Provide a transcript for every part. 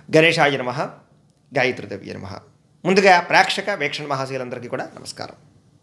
గణేశాయ నమ గాయత్రిదేవి నమ ముందుగా ప్రేక్షక వీక్షణ మహాశీలందరికీ కూడా నమస్కారం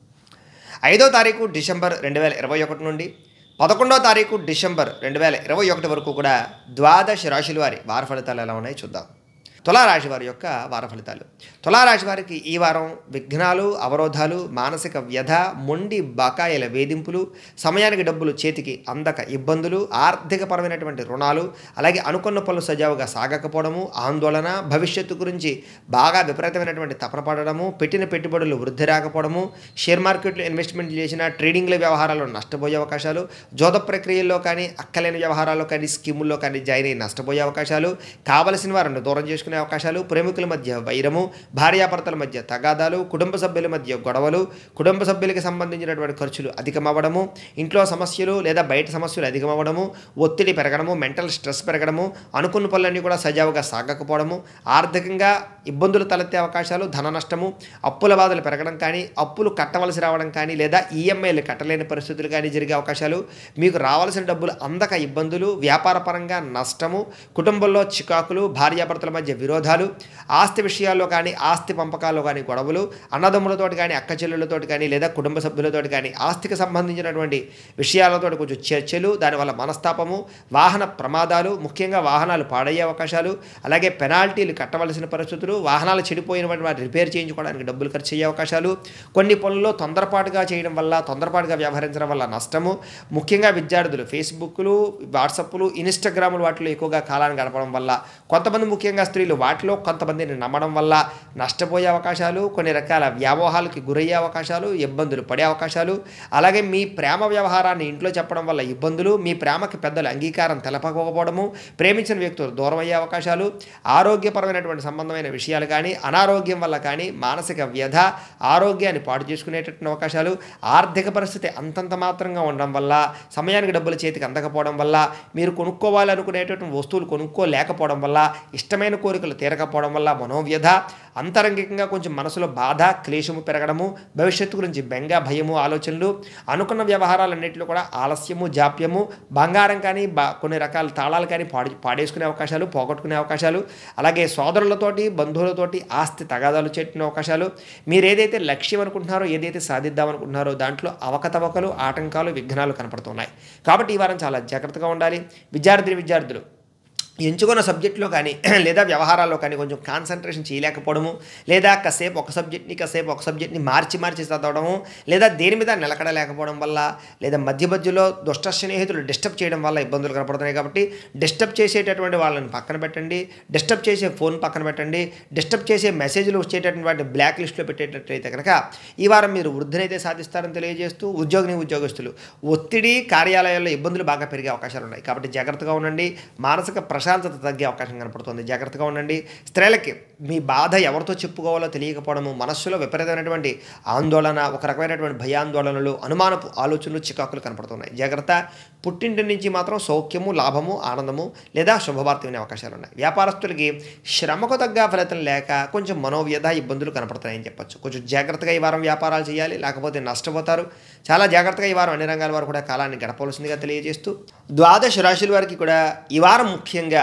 ఐదో తారీఖు డిసెంబర్ రెండు వేల ఇరవై ఒకటి నుండి పదకొండో తారీఖు డిసెంబర్ రెండు వేల ఇరవై ఒకటి వరకు కూడా ద్వాదశ రాశుల వారి వార ఫలితాలు ఎలా ఉన్నాయో చూద్దాం తులారాశి వారి యొక్క వార ఫలితాలు తులారాశి వారికి ఈ వారం విఘ్నాలు అవరోధాలు మానసిక వ్యధ మొండి బకాయిల వేధింపులు సమయానికి డబ్బులు చేతికి అందక ఇబ్బందులు ఆర్థికపరమైనటువంటి రుణాలు అలాగే అనుకున్న పనులు సజావుగా సాగకపోవడము ఆందోళన భవిష్యత్తు గురించి బాగా విపరీతమైనటువంటి తపన పడడము పెట్టిన పెట్టుబడులు వృద్ధి రాకపోవడము షేర్ మార్కెట్లో ఇన్వెస్ట్మెంట్ చేసిన ట్రేడింగ్ల వ్యవహారాల్లో నష్టపోయే అవకాశాలు జోద ప్రక్రియల్లో కానీ అక్కలేని వ్యవహారాల్లో కానీ స్కీముల్లో కానీ జాయిన్ అయ్యి నష్టపోయే అవకాశాలు కావలసిన వారిని దూరం చేసుకునే అవకాశాలు ప్రేమికుల మధ్య వైరము భార్యాభర్తల మధ్య తగాదాలు కుటుంబ సభ్యుల మధ్య గొడవలు కుటుంబ సభ్యులకి సంబంధించినటువంటి ఖర్చులు అధికమవ్వడము ఇంట్లో సమస్యలు లేదా బయట సమస్యలు అధికమవ్వడము ఒత్తిడి పెరగడము మెంటల్ స్ట్రెస్ పెరగడము అనుకున్న పనులన్నీ కూడా సజావుగా సాగకపోవడము ఆర్థికంగా ఇబ్బందులు తలెత్తే అవకాశాలు ధన నష్టము అప్పుల బాధలు పెరగడం కానీ అప్పులు కట్టవలసి రావడం కానీ లేదా ఈఎంఐలు కట్టలేని పరిస్థితులు కానీ జరిగే అవకాశాలు మీకు రావాల్సిన డబ్బులు అందక ఇబ్బందులు వ్యాపారపరంగా నష్టము కుటుంబంలో చికాకులు భార్యాభర్తల మధ్య విరోధాలు ఆస్తి విషయాల్లో కానీ ఆస్తి పంపకాల్లో కానీ గొడవలు అన్నదమ్ములతోటి కానీ అక్క చెల్లెళ్ళతోటి కానీ లేదా కుటుంబ సభ్యులతోటి కానీ ఆస్తికి సంబంధించినటువంటి విషయాలతో కొంచెం చర్చలు దానివల్ల మనస్తాపము వాహన ప్రమాదాలు ముఖ్యంగా వాహనాలు పాడయ్యే అవకాశాలు అలాగే పెనాల్టీలు కట్టవలసిన పరిస్థితులు వాహనాలు చెడిపోయినటువంటి వాటి రిపేర్ చేయించుకోవడానికి డబ్బులు ఖర్చు అయ్యే అవకాశాలు కొన్ని పనుల్లో తొందరపాటుగా చేయడం వల్ల తొందరపాటుగా వ్యవహరించడం వల్ల నష్టము ముఖ్యంగా విద్యార్థులు ఫేస్బుక్లు వాట్సప్లు ఇన్స్టాగ్రాములు వాటిలో ఎక్కువగా కాలాన్ని గడపడం వల్ల కొంతమంది ముఖ్యంగా స్త్రీలు వాటిలో కొంతమందిని నమ్మడం వల్ల నష్టపోయే అవకాశాలు కొన్ని రకాల వ్యామోహాలకి గురయ్యే అవకాశాలు ఇబ్బందులు పడే అవకాశాలు అలాగే మీ ప్రేమ వ్యవహారాన్ని ఇంట్లో చెప్పడం వల్ల ఇబ్బందులు మీ ప్రేమకి పెద్దలు అంగీకారం తెలపకపోవడము ప్రేమించిన వ్యక్తులు దూరం అయ్యే అవకాశాలు ఆరోగ్యపరమైనటువంటి సంబంధమైన విషయాలు కానీ అనారోగ్యం వల్ల కానీ మానసిక వ్యధ ఆరోగ్యాన్ని పాడు చేసుకునేటటువంటి అవకాశాలు ఆర్థిక పరిస్థితి అంతంత మాత్రంగా ఉండడం వల్ల సమయానికి డబ్బులు చేతికి అందకపోవడం వల్ల మీరు కొనుక్కోవాలనుకునేటటువంటి వస్తువులు కొనుక్కోలేకపోవడం వల్ల ఇష్టమైన కోరికలు తీరకపోవడం వల్ల మనోవ్యధ అంతరంగికంగా కొంచెం మనసులో బాధ క్లేశము పెరగడము భవిష్యత్తు గురించి బెంగ భయము ఆలోచనలు అనుకున్న వ్యవహారాలన్నింటిలో కూడా ఆలస్యము జాప్యము బంగారం కానీ బా కొన్ని రకాల తాళాలు కానీ పాడి పాడేసుకునే అవకాశాలు పోగొట్టుకునే అవకాశాలు అలాగే సోదరులతోటి బంధువులతోటి ఆస్తి తగాదాలు చేసిన అవకాశాలు మీరు ఏదైతే లక్ష్యం అనుకుంటున్నారో ఏదైతే సాధిద్దాం అనుకుంటున్నారో దాంట్లో అవకతవకలు ఆటంకాలు విఘ్నాలు కనపడుతున్నాయి కాబట్టి ఈ వారం చాలా జాగ్రత్తగా ఉండాలి విద్యార్థి విద్యార్థులు ఎంచుకున్న సబ్జెక్టులో కానీ లేదా వ్యవహారాల్లో కానీ కొంచెం కాన్సన్ట్రేషన్ చేయలేకపోవడము లేదా కాసేపు ఒక సబ్జెక్ట్ని కాసేపు ఒక సబ్జెక్ట్ని మార్చి మార్చి చదవడము లేదా దేని మీద నిలకడలేకపోవడం వల్ల లేదా మధ్య మధ్యలో దుష్ట స్నేహితులు డిస్టర్బ్ చేయడం వల్ల ఇబ్బందులు కనపడుతున్నాయి కాబట్టి డిస్టర్బ్ చేసేటటువంటి వాళ్ళని పక్కన పెట్టండి డిస్టర్బ్ చేసే ఫోన్ పక్కన పెట్టండి డిస్టర్బ్ చేసే మెసేజ్లు వచ్చేటటువంటి వాటిని బ్లాక్ లిస్ట్లో పెట్టేటట్లయితే కనుక ఈ వారం మీరు వృద్ధినైతే సాధిస్తారని తెలియజేస్తూ ఉద్యోగిని ఉద్యోగస్తులు ఒత్తిడి కార్యాలయాల్లో ఇబ్బందులు బాగా పెరిగే అవకాశాలు ఉన్నాయి కాబట్టి జాగ్రత్తగా ఉండండి మానసిక ప్రశాంతత తగ్గే అవకాశం కనపడుతుంది జాగ్రత్తగా ఉండండి స్త్రీలకి మీ బాధ ఎవరితో చెప్పుకోవాలో తెలియకపోవడము మనస్సులో విపరీతమైనటువంటి ఆందోళన ఒక రకమైనటువంటి భయాందోళనలు అనుమానపు ఆలోచనలు చికాకులు కనపడుతున్నాయి జాగ్రత్త పుట్టింటి నుంచి మాత్రం సౌఖ్యము లాభము ఆనందము లేదా శుభవార్త వినే అవకాశాలు ఉన్నాయి వ్యాపారస్తులకి శ్రమకు తగ్గ ఫలితం లేక కొంచెం మనోవ్యధ ఇబ్బందులు కనపడుతున్నాయని చెప్పొచ్చు కొంచెం జాగ్రత్తగా ఈ వారం వ్యాపారాలు చేయాలి లేకపోతే నష్టపోతారు చాలా జాగ్రత్తగా ఈ వారం అన్ని రంగాల వారు కూడా కాలాన్ని గడపవలసిందిగా తెలియజేస్తూ ద్వాదశ రాశుల వారికి కూడా ఈ వారం ముఖ్యంగా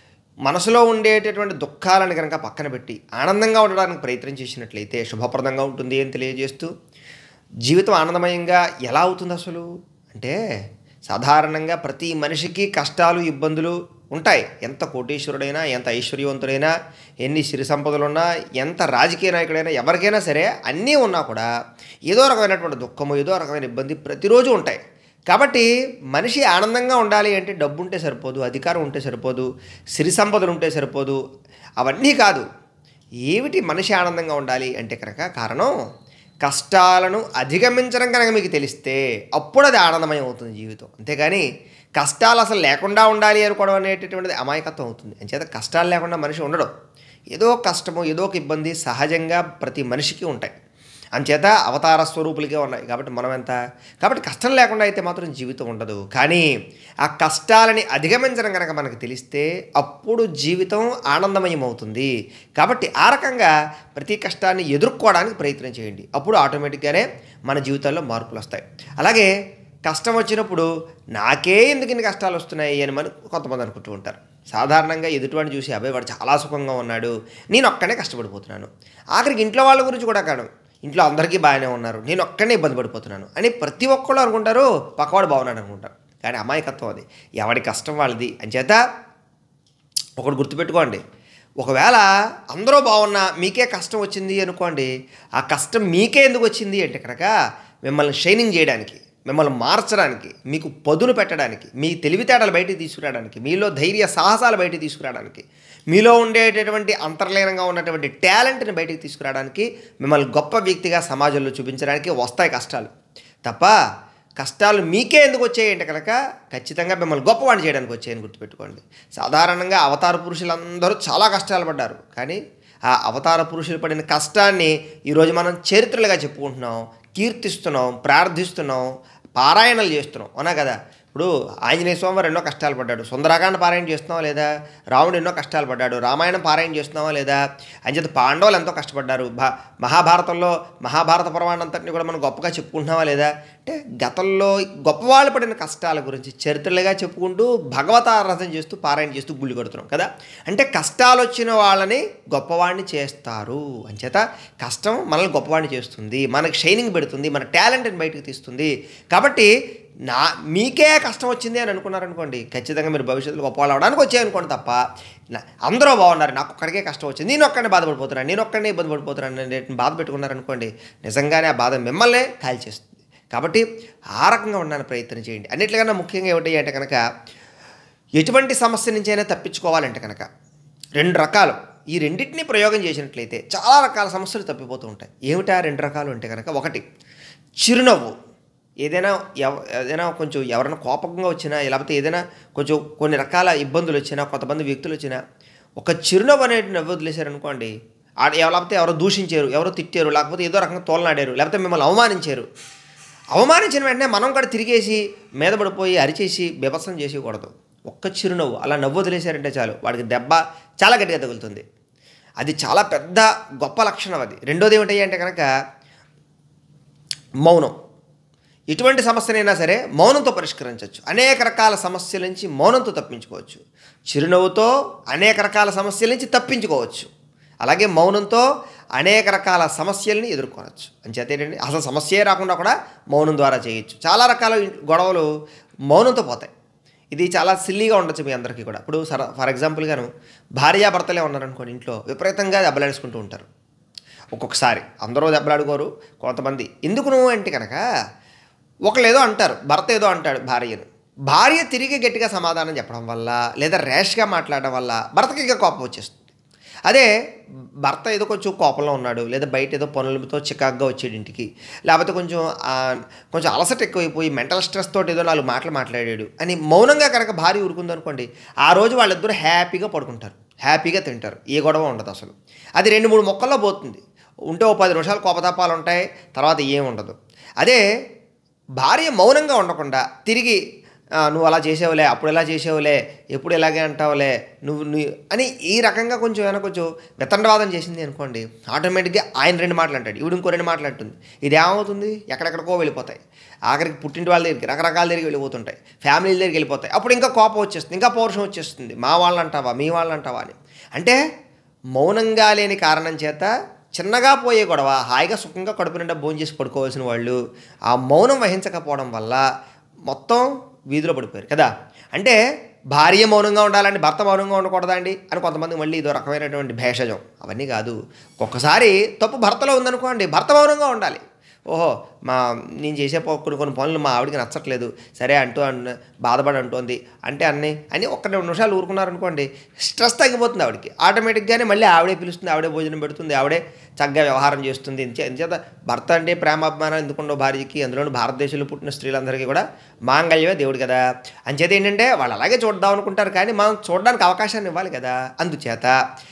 మనసులో ఉండేటటువంటి దుఃఖాలను కనుక పక్కన పెట్టి ఆనందంగా ఉండడానికి ప్రయత్నం చేసినట్లయితే శుభప్రదంగా ఉంటుంది అని తెలియజేస్తూ జీవితం ఆనందమయంగా ఎలా అవుతుంది అసలు అంటే సాధారణంగా ప్రతి మనిషికి కష్టాలు ఇబ్బందులు ఉంటాయి ఎంత కోటీశ్వరుడైనా ఎంత ఐశ్వర్యవంతుడైనా ఎన్ని సిరి సంపదలున్నా ఎంత రాజకీయ నాయకుడైనా ఎవరికైనా సరే అన్నీ ఉన్నా కూడా ఏదో రకమైనటువంటి దుఃఖము ఏదో రకమైన ఇబ్బంది ప్రతిరోజు ఉంటాయి కాబట్టి మనిషి ఆనందంగా ఉండాలి అంటే డబ్బు ఉంటే సరిపోదు అధికారం ఉంటే సరిపోదు సిరి సంపదలు ఉంటే సరిపోదు అవన్నీ కాదు ఏమిటి మనిషి ఆనందంగా ఉండాలి అంటే కనుక కారణం కష్టాలను అధిగమించడం కనుక మీకు తెలిస్తే అప్పుడు అది ఆనందమయం అవుతుంది జీవితం అంతేగాని కష్టాలు అసలు లేకుండా ఉండాలి అనుకోవడం అనేటటువంటిది అమాయకత్వం అవుతుంది అంచేత కష్టాలు లేకుండా మనిషి ఉండడం ఏదో ఒక కష్టము ఏదో ఒక ఇబ్బంది సహజంగా ప్రతి మనిషికి ఉంటాయి అంచేత అవతార స్వరూపులకే ఉన్నాయి కాబట్టి మనం ఎంత కాబట్టి కష్టం లేకుండా అయితే మాత్రం జీవితం ఉండదు కానీ ఆ కష్టాలని అధిగమించడం కనుక మనకు తెలిస్తే అప్పుడు జీవితం ఆనందమయం అవుతుంది కాబట్టి ఆ రకంగా ప్రతి కష్టాన్ని ఎదుర్కోవడానికి ప్రయత్నం చేయండి అప్పుడు ఆటోమేటిక్గానే మన జీవితాల్లో మార్పులు వస్తాయి అలాగే కష్టం వచ్చినప్పుడు నాకే ఎందుకు ఇన్ని కష్టాలు వస్తున్నాయి అని మనం కొంతమంది అనుకుంటూ ఉంటారు సాధారణంగా ఎదుటివాడిని చూసి అబ్బాయి వాడు చాలా సుఖంగా ఉన్నాడు నేను ఒక్కనే కష్టపడిపోతున్నాను ఆఖరికి ఇంట్లో వాళ్ళ గురించి కూడా కాను ఇంట్లో అందరికీ బాగానే ఉన్నారు నేను ఒక్కనే ఇబ్బంది పడిపోతున్నాను అని ప్రతి ఒక్కళ్ళు అనుకుంటారు పక్కవాడు బాగున్నాడు అనుకుంటారు కానీ అమాయకత్వం అది ఎవడి కష్టం వాళ్ళది అంచేత ఒకటి గుర్తుపెట్టుకోండి ఒకవేళ అందరూ బాగున్నా మీకే కష్టం వచ్చింది అనుకోండి ఆ కష్టం మీకే ఎందుకు వచ్చింది అంటే కనుక మిమ్మల్ని షైనింగ్ చేయడానికి మిమ్మల్ని మార్చడానికి మీకు పదును పెట్టడానికి మీ తెలివితేటలు బయటికి తీసుకురావడానికి మీలో ధైర్య సాహసాలు బయటికి తీసుకురావడానికి మీలో ఉండేటటువంటి అంతర్లీనంగా ఉన్నటువంటి టాలెంట్ని బయటికి తీసుకురావడానికి మిమ్మల్ని గొప్ప వ్యక్తిగా సమాజంలో చూపించడానికి వస్తాయి కష్టాలు తప్ప కష్టాలు మీకే ఎందుకు వచ్చాయి అంటే కనుక ఖచ్చితంగా మిమ్మల్ని గొప్పవాడిని చేయడానికి వచ్చాయని గుర్తుపెట్టుకోండి సాధారణంగా అవతార పురుషులందరూ చాలా కష్టాలు పడ్డారు కానీ ఆ అవతార పురుషులు పడిన కష్టాన్ని ఈరోజు మనం చరిత్రలుగా చెప్పుకుంటున్నాం కీర్తిస్తున్నాం ప్రార్థిస్తున్నాం పారాయణలు చేస్తున్నాం అవునా కదా ఇప్పుడు ఆంజనేయ స్వామి వారు ఎన్నో కష్టాలు పడ్డాడు సుందరాకాండ పారాయణ చేస్తున్నావా లేదా రాముడు ఎన్నో కష్టాలు పడ్డాడు రామాయణం పారాయణ చేస్తున్నావా లేదా అంచేత పాండవులు ఎంతో కష్టపడ్డారు భా మహాభారతంలో మహాభారత పురాణంతటిని కూడా మనం గొప్పగా చెప్పుకుంటున్నావా లేదా అంటే గతంలో గొప్పవాళ్ళు పడిన కష్టాల గురించి చరిత్రలుగా చెప్పుకుంటూ భగవతారాధన చేస్తూ పారాయణ చేస్తూ గుళ్ళు కడుతున్నాం కదా అంటే కష్టాలు వచ్చిన వాళ్ళని గొప్పవాడిని చేస్తారు అంచేత కష్టం మనల్ని గొప్పవాడిని చేస్తుంది మనకి షైనింగ్ పెడుతుంది మన టాలెంట్ని బయటకు తీస్తుంది కాబట్టి నా మీకే కష్టం వచ్చింది అని అనుకున్నారనుకోండి ఖచ్చితంగా మీరు భవిష్యత్తులో గొప్పవాళ్ళు అవడానికి వచ్చాయనుకోండి తప్ప నా- అందరూ బాగున్నారు నాకు ఒక్కడికే కష్టం వచ్చింది నేను ఒక్కడిని బాధపడిపోతున్నాను నేను ఒక్కడినే ఇబ్బంది పడిపోతున్నాను నేను బాధ పెట్టుకున్నారనుకోండి నిజంగానే ఆ బాధ మిమ్మల్నే కాల్చేస్తుంది కాబట్టి ఆ రకంగా ఉండడానికి ప్రయత్నం చేయండి అన్నిటికన్నా ముఖ్యంగా ఏమిటి అంటే కనుక ఎటువంటి సమస్య నుంచైనా తప్పించుకోవాలంటే కనుక రెండు రకాలు ఈ రెండింటిని ప్రయోగం చేసినట్లయితే చాలా రకాల సమస్యలు తప్పిపోతూ ఉంటాయి ఏమిటా రెండు రకాలు అంటే కనుక ఒకటి చిరునవ్వు ఏదైనా ఎవ ఏదైనా కొంచెం ఎవరైనా కోపంగా వచ్చినా లేకపోతే ఏదైనా కొంచెం కొన్ని రకాల ఇబ్బందులు వచ్చినా కొంతమంది వ్యక్తులు వచ్చినా ఒక చిరునవ్వు అనేది నవ్వు వదిలేశారనుకోండి ఆ- లేకపోతే ఎవరో దూషించారు ఎవరో తిట్టారు లేకపోతే ఏదో రకంగా తోలనాడారు లేకపోతే మిమ్మల్ని అవమానించారు అవమానించిన వెంటనే మనం కూడా తిరిగేసి మీద పడిపోయి అరిచేసి బీభత్సం చేసేయకూడదు ఒక్క చిరునవ్వు అలా నవ్వు వదిలేశారంటే చాలు వాడికి దెబ్బ చాలా గట్టిగా తగులుతుంది అది చాలా పెద్ద గొప్ప లక్షణం అది రెండోది ఏమిటి అంటే కనుక మౌనం ఎటువంటి సమస్యనైనా సరే మౌనంతో పరిష్కరించవచ్చు అనేక రకాల సమస్యల నుంచి మౌనంతో తప్పించుకోవచ్చు చిరునవ్వుతో అనేక రకాల సమస్యల నుంచి తప్పించుకోవచ్చు అలాగే మౌనంతో అనేక రకాల సమస్యల్ని ఎదుర్కోవచ్చు అంచేత ఏంటంటే అసలు సమస్యే రాకుండా కూడా మౌనం ద్వారా చేయొచ్చు చాలా రకాల గొడవలు మౌనంతో పోతాయి ఇది చాలా సిల్లీగా ఉండొచ్చు మీ అందరికీ కూడా ఇప్పుడు సర ఫర్ ఎగ్జాంపుల్గాను భార్యాభర్తలే ఉన్నారనుకోండి ఇంట్లో విపరీతంగా దెబ్బలాడుకుంటూ ఉంటారు ఒక్కొక్కసారి అందరూ దెబ్బలాడుకోరు కొంతమంది ఎందుకు నువ్వు అంటే కనుక ఒకళ్ళు ఏదో అంటారు భర్త ఏదో అంటాడు భార్యను భార్య తిరిగి గట్టిగా సమాధానం చెప్పడం వల్ల లేదా ర్యాష్గా మాట్లాడడం వల్ల భర్తకి ఇంకా కోపం వచ్చేస్తుంది అదే భర్త ఏదో కొంచెం కోపంలో ఉన్నాడు లేదా బయట ఏదో పనులతో చికాగ్గా వచ్చాడు ఇంటికి లేకపోతే కొంచెం ఆ, కొంచెం అలసట ఎక్కువైపోయి మెంటల్ స్ట్రెస్ తోటి ఏదో నాలుగు మాటలు మాట్లాడాడు అని మౌనంగా కనుక భార్య ఊరుకుందనుకోండి ఆ రోజు వాళ్ళిద్దరూ హ్యాపీగా పడుకుంటారు హ్యాపీగా తింటారు ఏ గొడవ ఉండదు అసలు అది రెండు మూడు మొక్కల్లో పోతుంది ఉంటే ఓ పది నిమిషాలు కోపతాపాలు ఉంటాయి తర్వాత ఏం ఉండదు అదే భార్య మౌనంగా ఉండకుండా తిరిగి "ఆ, నువ్వు అలా చేసావులే అప్పుడు ఎలా చేసావులే ఎప్పుడు ఇలాగే అంటావులే నువ్వు నీ అని ఈ రకంగా కొంచెం ఏమైనా కొంచెం వితండవాదం చేసింది అనుకోండి ఆటోమేటిక్గా ఆయన రెండు మాటలు అంటాడు ఈవిడ ఇంకో రెండు మాటలు అంటుంది ఇది ఏమవుతుంది ఎక్కడెక్కడికో వెళ్ళిపోతాయి ఆఖరికి పుట్టింటి వాళ్ళ దగ్గరికి రకరకాల దగ్గరికి వెళ్ళిపోతుంటాయి ఫ్యామిలీల దగ్గరికి వెళ్ళిపోతాయి అప్పుడు ఇంకా కోపం వచ్చేస్తుంది ఇంకా పౌరుషం వచ్చేస్తుంది మా వాళ్ళు అంటావా మీ వాళ్ళు అంటావా అని అంటే మౌనంగా లేని కారణం చేత చిన్నగా పోయే గొడవ హాయిగా సుఖంగా కడుపు నిండా భోజనం చేసి పడుకోవాల్సిన వాళ్ళు ఆ మౌనం వహించకపోవడం వల్ల మొత్తం వీధిలో పడిపోయారు కదా అంటే భార్య మౌనంగా ఉండాలండి భర్త మౌనంగా ఉండకూడదా అండి అని కొంతమంది మళ్ళీ ఇదో రకమైనటువంటి భేషజం అవన్నీ కాదు ఒక్కొక్కసారి తప్పు భర్తలో ఉందనుకోండి భర్త మౌనంగా ఉండాలి ఓహో మా నేను చేసే పో- కొన్ని కొన్ని పనులు మా ఆవిడకి నచ్చట్లేదు సరే అంటూ అన్న బాధపడి అంటోంది అంటే అన్నీ అని ఒక్క రెండు నిమిషాలు ఊరుకున్నారనుకోండి స్ట్రెస్ తగ్గిపోతుంది ఆవిడకి ఆటోమేటిక్గానే మళ్ళీ ఆవిడే పిలుస్తుంది ఆవిడే భోజనం పెడుతుంది ఆవిడే చక్కగా వ్యవహారం చేస్తుంది ఇంచే ఇంచేత భర్త అంటే ప్రేమాభిమానం ఎందుకుండో భార్యకి అందులోనూ భారతదేశంలో పుట్టిన స్త్రీలందరికీ కూడా మాంగళ్యమే దేవుడు కదా అంచేత ఏంటంటే వాళ్ళు అలాగే చూద్దాం అనుకుంటారు కానీ మనం చూడడానికి అవకాశాన్ని ఇవ్వాలి కదా అందుచేత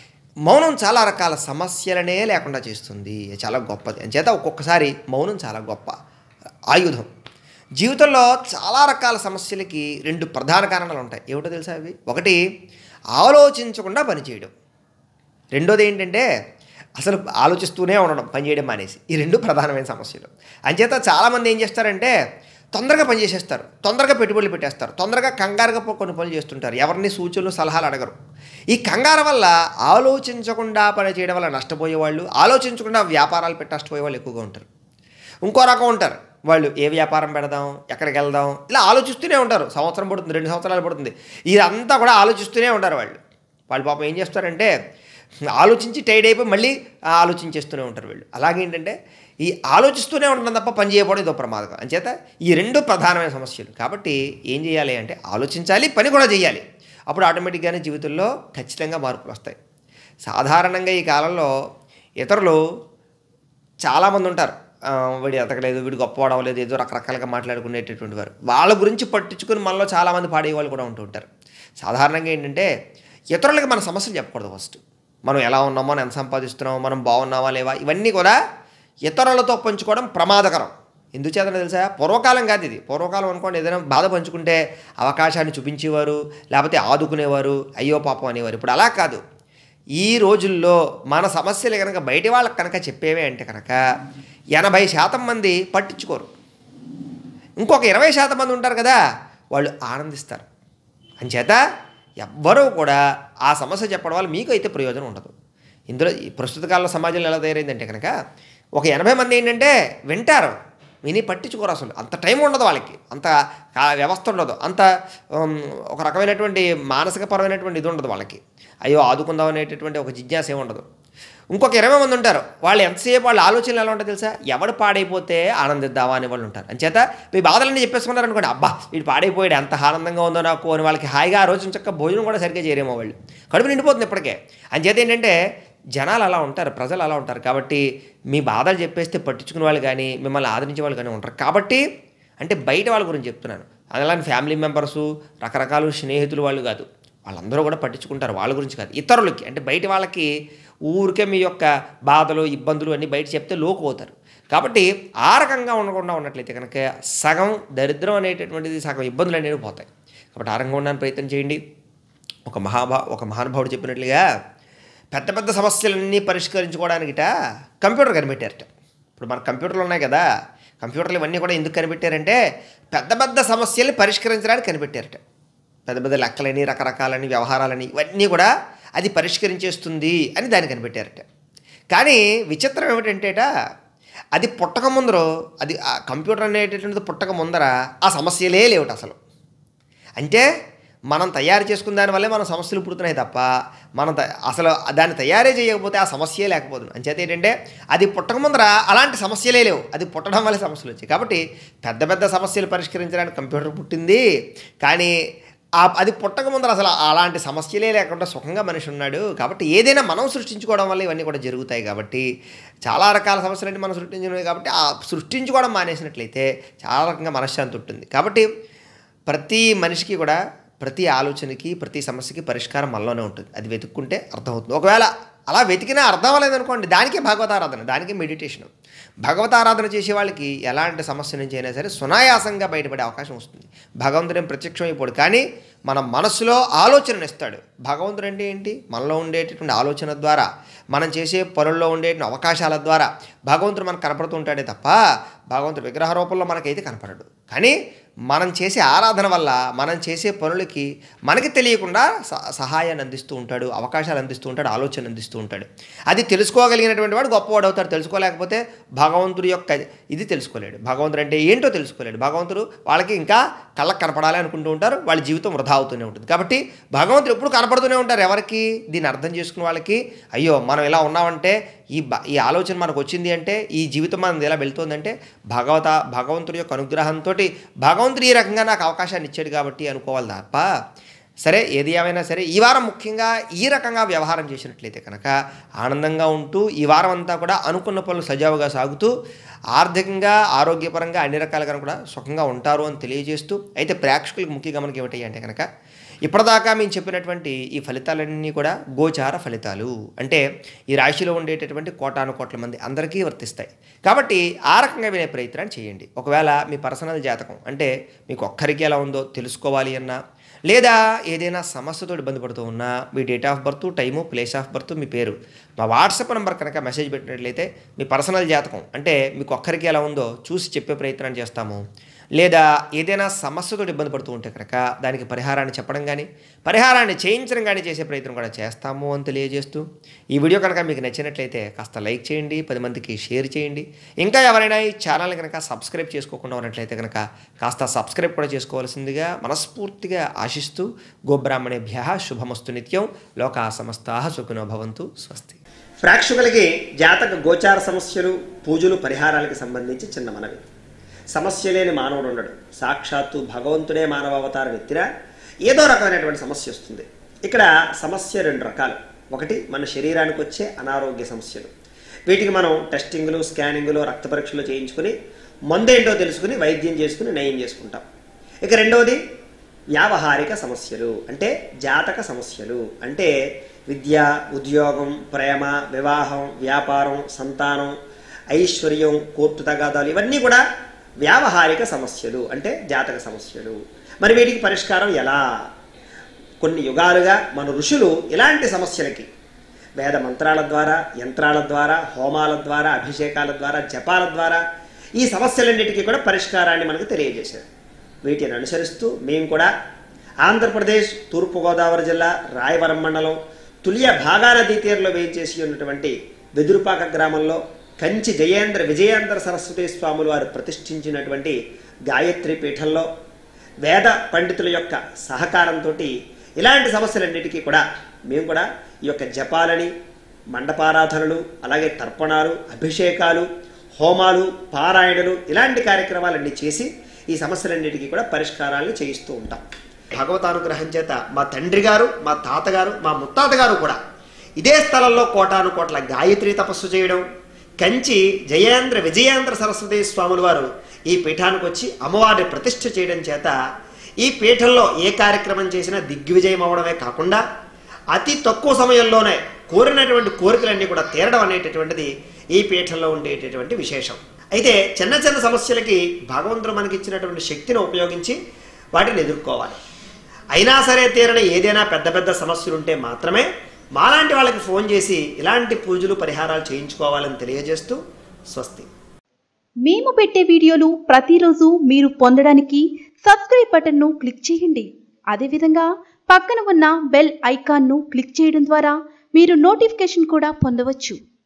మౌనం చాలా రకాల సమస్యలనే లేకుండా చేస్తుంది చాలా గొప్పది అంచేత ఒక్కొక్కసారి మౌనం చాలా గొప్ప ఆయుధం జీవితంలో చాలా రకాల సమస్యలకి రెండు ప్రధాన కారణాలు ఉంటాయి ఏమిటో తెలుసా అవి ఒకటి ఆలోచించకుండా పనిచేయడం రెండోది ఏంటంటే అసలు ఆలోచిస్తూనే ఉండడం పని చేయడం మానేసి ఈ రెండు ప్రధానమైన సమస్యలు అంచేత చాలామంది ఏం చేస్తారంటే తొందరగా పని చేసేస్తారు తొందరగా పెట్టుబడులు పెట్టేస్తారు తొందరగా కంగారుగా పో- కొన్ని పనులు చేస్తుంటారు ఎవరిని సూచనలు సలహాలు అడగరు ఈ కంగారు వల్ల ఆలోచించకుండా పని చేయడం వల్ల నష్టపోయే వాళ్ళు ఆలోచించకుండా వ్యాపారాలు పెట్టి నష్టపోయే వాళ్ళు ఎక్కువగా ఉంటారు ఇంకో రకం ఉంటారు వాళ్ళు ఏ వ్యాపారం పెడదాం ఎక్కడికి వెళ్దాం ఇలా ఆలోచిస్తూనే ఉంటారు సంవత్సరం పడుతుంది రెండు సంవత్సరాలు పడుతుంది ఇదంతా కూడా ఆలోచిస్తూనే ఉంటారు వాళ్ళు వాళ్ళు పాపం ఏం చేస్తారంటే ఆలోచించి టైడ్ అయిపోయి మళ్ళీ ఆలోచించేస్తూనే ఉంటారు వీళ్ళు అలాగే ఏంటంటే ఈ ఆలోచిస్తూనే ఉండడం తప్ప పని చేయకపోవడం ఇదో ప్రమాదకం అంచేత ఈ రెండు ప్రధానమైన సమస్యలు కాబట్టి ఏం చేయాలి అంటే ఆలోచించాలి పని కూడా చేయాలి అప్పుడు ఆటోమేటిక్గానే జీవితంలో ఖచ్చితంగా మార్పులు వస్తాయి సాధారణంగా ఈ కాలంలో ఇతరులు చాలామంది ఉంటారు ఆ, వీడు ఎతకలేదు వీడు గొప్పవాడు అవ్వలేదు ఏదో రకరకాలుగా మాట్లాడుకునేటటువంటి వారు వాళ్ళ గురించి పట్టించుకుని మనలో చాలామంది పాడే వాళ్ళు కూడా ఉంటూ ఉంటారు సాధారణంగా ఏంటంటే ఇతరులకి మన సమస్యలు చెప్పకూడదు ఫస్ట్ మనం ఎలా ఉన్నామో మనం ఎంత సంపాదిస్తున్నామో మనం బాగున్నామా లేవా ఇవన్నీ కూడా ఇతరులతో పంచుకోవడం ప్రమాదకరం ఎందుచేతనో తెలుసా పూర్వకాలం కాదు ఇది పూర్వకాలం అనుకోండి ఏదైనా బాధ పంచుకుంటే అవకాశాన్ని చూపించేవారు లేకపోతే ఆదుకునేవారు అయ్యో పాపం అనేవారు ఇప్పుడు అలా కాదు ఈ రోజుల్లో మన సమస్యలు కనుక బయటి వాళ్ళకి కనుక చెప్పేవే అంటే కనుక ఎనభై శాతం మంది పట్టించుకోరు ఇంకొక ఇరవై శాతం మంది ఉంటారు కదా వాళ్ళు ఆనందిస్తారు అంచేత ఎవ్వరూ కూడా ఆ సమస్య చెప్పడం వల్ల మీకు అయితే ప్రయోజనం ఉండదు ఇందులో ఈ ప్రస్తుత కాలంలో సమాజంలో ఎలా తయారైందంటే కనుక ఒక ఎనభై మంది ఏంటంటే వింటారు విని పట్టించుకోరు అసలు అంత టైం ఉండదు వాళ్ళకి అంత కా- వ్యవస్థ ఉండదు అంత ఉమ్, ఒక రకమైనటువంటి మానసికపరమైనటువంటి ఇది ఉండదు వాళ్ళకి అయ్యో ఆదుకుందాం అనేటటువంటి ఒక జిజ్ఞాస ఏమి ఉండదు ఇంకొక ఇరవై మంది ఉంటారు వాళ్ళు ఎంతసేపు వాళ్ళ ఆలోచనలు ఎలా ఉంటాయి తెలుసా ఎవడు పాడైపోతే ఆనందిద్దామా అనే వాళ్ళు ఉంటారు అంచేత మీ బాధలన్నీ చెప్పేసుకున్నారు అనుకోండి అబ్బా వీడు పాడైపోయాడు ఎంత ఆనందంగా ఉందో నాకు అని వాళ్ళకి హాయిగా ఆ రోజు చక్క భోజనం కూడా సరిగ్గా చేయరేమో వాళ్ళు కడుపు నిండిపోతుంది ఇప్పటికే అంచేత ఏంటంటే జనాలు అలా ఉంటారు ప్రజలు అలా ఉంటారు కాబట్టి మీ బాధలు చెప్పేస్తే పట్టించుకునే వాళ్ళు కానీ మిమ్మల్ని ఆదరించే వాళ్ళు కానీ ఉంటారు కాబట్టి అంటే బయట వాళ్ళ గురించి చెప్తున్నాను అలాంటి ఫ్యామిలీ మెంబర్సు రకరకాల స్నేహితులు వాళ్ళు కాదు వాళ్ళందరూ కూడా పట్టించుకుంటారు వాళ్ళ గురించి కాదు ఇతరులకి అంటే బయట వాళ్ళకి ఊరికే మీ యొక్క బాధలు ఇబ్బందులు అన్నీ బయట చెప్తే లోకు అవుతారు కాబట్టి ఆ రకంగా ఉండకుండా ఉన్నట్లయితే కనుక సగం దరిద్రం అనేటటువంటిది సగం ఇబ్బందులు అనేవి పోతాయి కాబట్టి ఆ రకంగా ఉండడానికి ప్రయత్నం చేయండి ఒక మహాభా ఒక మహానుభావుడు చెప్పినట్లుగా పెద్ద పెద్ద సమస్యలన్నీ పరిష్కరించుకోవడానికిట కంప్యూటర్ కనిపెట్టారట ఇప్పుడు మన కంప్యూటర్లు ఉన్నాయి కదా కంప్యూటర్లు ఇవన్నీ కూడా ఎందుకు కనిపెట్టారంటే పెద్ద పెద్ద సమస్యల్ని పరిష్కరించడానికి కనిపెట్టారట పెద్ద పెద్ద లెక్కలని రకరకాలని వ్యవహారాలని ఇవన్నీ కూడా అది పరిష్కరించేస్తుంది అని దాన్ని కనిపెట్టారట కానీ విచిత్రం ఏమిటంటేట అది పుట్టక ముందర అది ఆ కంప్యూటర్ అనేటటువంటిది పుట్టక ముందర ఆ సమస్యలే లేవుట అసలు అంటే మనం తయారు చేసుకున్న దానివల్లే మన సమస్యలు పుడుతున్నాయి తప్ప మనం త- అసలు దాన్ని తయారే చేయకపోతే ఆ సమస్యే లేకపోతుంది అంచేత ఏంటంటే అది పుట్టక ముందర అలాంటి సమస్యలే లేవు అది పుట్టడం వల్ల సమస్యలు వచ్చాయి కాబట్టి పెద్ద పెద్ద సమస్యలు పరిష్కరించడానికి కంప్యూటర్ పుట్టింది కానీ ఆ అది పుట్టక ముందర అసలు అలాంటి సమస్యలే లేకుండా సుఖంగా మనిషి ఉన్నాడు కాబట్టి ఏదైనా మనం సృష్టించుకోవడం వల్ల ఇవన్నీ కూడా జరుగుతాయి కాబట్టి చాలా రకాల సమస్యలన్నీ మనం సృష్టించినవి కాబట్టి ఆ సృష్టించుకోవడం మానేసినట్లయితే చాలా రకంగా మనశ్శాంతి ఉంటుంది కాబట్టి ప్రతి మనిషికి కూడా ప్రతి ఆలోచనకి ప్రతి సమస్యకి పరిష్కారం మనలోనే ఉంటుంది అది వెతుక్కుంటే అర్థమవుతుంది ఒకవేళ అలా వెతికినా అర్థం అవ్వలేదనుకోండి దానికే భగవతారాధన దానికే మెడిటేషన్ భగవతారాధన చేసే వాళ్ళకి ఎలాంటి సమస్య నుంచి అయినా సరే సునాయాసంగా బయటపడే అవకాశం వస్తుంది భగవంతుడు ఏం ప్రత్యక్షం అయిపోడు కానీ మన మనసులో ఆలోచనను ఇస్తాడు భగవంతుడు అంటే ఏంటి మనలో ఉండేటటువంటి ఆలోచన ద్వారా మనం చేసే పనుల్లో ఉండే అవకాశాల ద్వారా భగవంతుడు మనకు కనపడుతూ ఉంటాడే తప్ప భగవంతుడు విగ్రహ రూపంలో మనకైతే కనపడడు కానీ మనం చేసే ఆరాధన వల్ల మనం చేసే పనులకి మనకి తెలియకుండా స- సహాయాన్ని అందిస్తూ ఉంటాడు అవకాశాలు అందిస్తూ ఉంటాడు ఆలోచన అందిస్తూ ఉంటాడు అది తెలుసుకోగలిగినటువంటి వాడు గొప్పవాడు అవుతాడు తెలుసుకోలేకపోతే భగవంతుడి యొక్క ఇది తెలుసుకోలేడు భగవంతుడు అంటే ఏంటో తెలుసుకోలేడు భగవంతుడు వాళ్ళకి ఇంకా కళ్ళకు కనపడాలి అనుకుంటూ ఉంటారు వాళ్ళ జీవితం వృధా అవుతూనే ఉంటుంది కాబట్టి భగవంతుడు ఎప్పుడు కనపడుతూనే ఉంటారు ఎవరికి దీన్ని అర్థం చేసుకున్న వాళ్ళకి అయ్యో మనం ఇలా ఉన్నామంటే ఈ బ ఈ ఆలోచన మనకు వచ్చింది అంటే ఈ జీవితం మనది ఎలా వెళ్తుందంటే భగవత భగవంతుడి యొక్క అనుగ్రహంతో భగవంతుడు ఈ రకంగా నాకు అవకాశాన్ని ఇచ్చాడు కాబట్టి అనుకోవాలి తప్ప సరే ఏది ఏమైనా సరే ఈ వారం ముఖ్యంగా ఈ రకంగా వ్యవహారం చేసినట్లయితే కనుక ఆనందంగా ఉంటూ ఈ వారం అంతా కూడా అనుకున్న పనులు సజావుగా సాగుతూ ఆర్థికంగా ఆరోగ్యపరంగా అన్ని రకాలుగా కూడా సుఖంగా ఉంటారు అని తెలియజేస్తూ అయితే ప్రేక్షకులకు ముఖ్య గమనిక ఏమిటి అంటే కనుక ఇప్పటిదాకా మేము చెప్పినటువంటి ఈ ఫలితాలన్నీ కూడా గోచార ఫలితాలు అంటే ఈ రాశిలో ఉండేటటువంటి కోటాను కోట్ల మంది అందరికీ వర్తిస్తాయి కాబట్టి ఆ రకంగా వినే ప్రయత్నాన్ని చేయండి ఒకవేళ మీ పర్సనల్ జాతకం అంటే మీకు ఒక్కరికి ఎలా ఉందో తెలుసుకోవాలి అన్నా లేదా ఏదైనా సమస్యతో ఇబ్బంది పడుతూ ఉన్నా మీ date of birth time place of birth మీ పేరు మా వాట్సాప్ నెంబర్ కనుక మెసేజ్ పెట్టినట్లయితే మీ పర్సనల్ జాతకం అంటే మీకు ఒక్కరికి ఎలా ఉందో చూసి చెప్పే ప్రయత్నం చేస్తాము లేదా ఏదైనా సమస్యతో ఇబ్బంది పడుతూ ఉంటే కనుక దానికి పరిహారాన్ని చెప్పడం కానీ పరిహారాన్ని చేయించడం కానీ చేసే ప్రయత్నం కూడా చేస్తాము అని తెలియజేస్తూ ఈ వీడియో కనుక మీకు నచ్చినట్లయితే కాస్త లైక్ చేయండి పది మందికి షేర్ చేయండి ఇంకా ఎవరైనా ఈ ఛానల్ కనుక సబ్స్క్రైబ్ చేసుకోకుండా ఉన్నట్లయితే కనుక కాస్త సబ్స్క్రైబ్ కూడా చేసుకోవాల్సిందిగా మనస్ఫూర్తిగా ఆశిస్తూ గోబ్రాహ్మణేభ్య శుభమస్తు నిత్యం లోకా సమస్తా సుఖినో భవంతు స్వస్తి ప్రేక్షకులకి జాతక గోచార సమస్యలు పూజలు పరిహారాలకు సంబంధించి చిన్న మనవి సమస్య లేని మానవుడు ఉండడు సాక్షాత్తు భగవంతుడే మానవ అవతారం ఎత్తినా ఏదో రకమైనటువంటి సమస్య వస్తుంది ఇక్కడ సమస్య రెండు రకాలు ఒకటి మన శరీరానికి వచ్చే అనారోగ్య సమస్యలు వీటికి మనం టెస్టింగ్లు స్కానింగ్లు రక్త పరీక్షలు చేయించుకుని మందేంటో తెలుసుకుని వైద్యం చేసుకుని నయం చేసుకుంటాం ఇక రెండవది వ్యావహారిక సమస్యలు అంటే జాతక సమస్యలు అంటే విద్య ఉద్యోగం ప్రేమ వివాహం వ్యాపారం సంతానం ఐశ్వర్యం కోర్టు తగాదాలు ఇవన్నీ కూడా వ్యావహారిక సమస్యలు అంటే జాతక సమస్యలు మరి వీటికి పరిష్కారం ఎలా కొన్ని యుగాలుగా మన ఋషులు ఇలాంటి సమస్యలకి వేద మంత్రాల ద్వారా యంత్రాల ద్వారా హోమాల ద్వారా అభిషేకాల ద్వారా జపాల ద్వారా ఈ సమస్యలన్నిటికీ కూడా పరిష్కారాన్ని మనకు తెలియజేశారు వీటిని అనుసరిస్తూ మేము కూడా ఆంధ్రప్రదేశ్ తూర్పుగోదావరి జిల్లా రాయవరం మండలం తులియ భాగా నదీ తీరంలో వేయించేసి ఉన్నటువంటి వెదురుపాక గ్రామంలో కంచి జయేంద్ర విజయేంద్ర సరస్వతి స్వాములు వారు ప్రతిష్ఠించినటువంటి గాయత్రి పీఠంలో వేద పండితుల యొక్క సహకారంతో ఇలాంటి సమస్యలన్నిటికీ కూడా మేము కూడా ఈ యొక్క జపాలని మండపారాధనలు అలాగే తర్పణాలు అభిషేకాలు హోమాలు పారాయణలు ఇలాంటి కార్యక్రమాలన్నీ చేసి ఈ సమస్యలన్నిటికీ కూడా పరిష్కారాలను చేయిస్తూ ఉంటాం భగవతానుగ్రహం చేత మా తండ్రి గారు మా తాతగారు మా ముత్తాత గారు కూడా ఇదే స్థలంలో కోటాను కోట్ల గాయత్రి తపస్సు చేయడం కంచి జయేంద్ర విజయేంద్ర సరస్వతి స్వాముల వారు ఈ పీఠానికి వచ్చి అమ్మవారిని ప్రతిష్ఠ చేయడం చేత ఈ పీఠంలో ఏ కార్యక్రమం చేసినా దిగ్విజయం అవడమే కాకుండా అతి తక్కువ సమయంలోనే కోరినటువంటి కోరికలన్నీ కూడా తీరడం అనేటటువంటిది ఈ పీఠంలో ఉండేటటువంటి విశేషం అయితే చిన్న చిన్న సమస్యలకి భగవంతుడు మనకి ఇచ్చినటువంటి శక్తిని ఉపయోగించి వాటిని ఎదుర్కోవాలి అయినా సరే తీరని ఏదైనా పెద్ద పెద్ద సమస్యలు ఉంటే మాత్రమే మాలాంటి వాళ్ళకి ఫోన్ చేసి ఇలాంటి పూజలు పరిహారాలు చేయించుకోవాలని తెలియజేస్తూ స్వస్తి మేము పెట్టే వీడియోలు ప్రతిరోజు మీరు పొందడానికి సబ్స్క్రైబ్ బటన్ను క్లిక్ చేయండి అదేవిధంగా పక్కన ఉన్న బెల్ ఐకాన్ను క్లిక్ చేయడం ద్వారా మీరు నోటిఫికేషన్ కూడా పొందవచ్చు